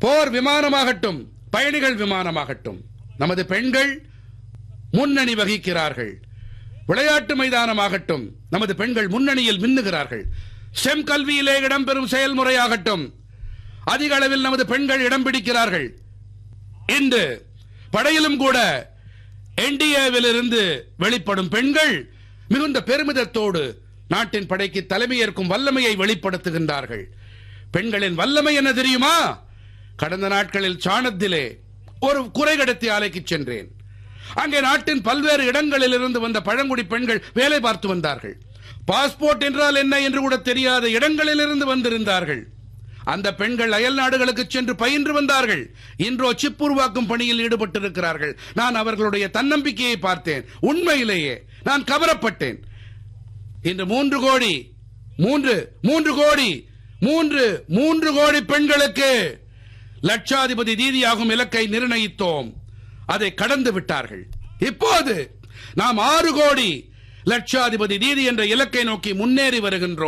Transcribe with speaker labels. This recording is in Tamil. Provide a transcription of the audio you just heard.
Speaker 1: போர் விமானமாகட்டும் பயணிகள் விமானமாகட்டும் நமது பெண்கள் முன்னணி வகிக்கிறார்கள் விளையாட்டு மைதானமாகட்டும் நமது பெண்கள் முன்னணியில் மின்னுகிறார்கள் செம் கல்வியிலே இடம்பெறும் செயல்முறையாகட்டும் அதிக அளவில் நமது பெண்கள் இடம் பிடிக்கிறார்கள் இன்று படையிலும் கூட என்டிஏவில் இருந்து வெளிப்படும் பெண்கள் மிகுந்த பெருமிதத்தோடு நாட்டின் படைக்கு தலைமையேற்கும் வல்லமையை வெளிப்படுத்துகின்றார்கள் பெண்களின் வல்லமை என்ன தெரியுமா கடந்த நாட்களில் சாணத்திலே ஒரு குறைகடத்தி ஆலைக்கு சென்றேன் அங்கே நாட்டின் பல்வேறு இடங்களில் இருந்து வந்த பழங்குடி பெண்கள் வேலை பார்த்து வந்தார்கள் பாஸ்போர்ட் என்றால் என்ன என்று கூட தெரியாத இடங்களில் இருந்து வந்திருந்தார்கள் அந்த பெண்கள் அயல் நாடுகளுக்கு சென்று பயின்று வந்தார்கள் இன்றோ சிப் உருவாக்கும் பணியில் ஈடுபட்டிருக்கிறார்கள் நான் அவர்களுடைய தன்னம்பிக்கையை பார்த்தேன் உண்மையிலேயே நான் கவரப்பட்டேன் இன்று மூன்று கோடி மூன்று மூன்று கோடி மூன்று மூன்று கோடி பெண்களுக்கு லட்சாதிபதி தீதியாகும் இலக்கை நிர்ணயித்தோம் அதை கடந்து விட்டார்கள் இப்போது நாம் ஆறு கோடி லட்சாதிபதி தீதி என்ற இலக்கை நோக்கி முன்னேறி வருகின்றோம்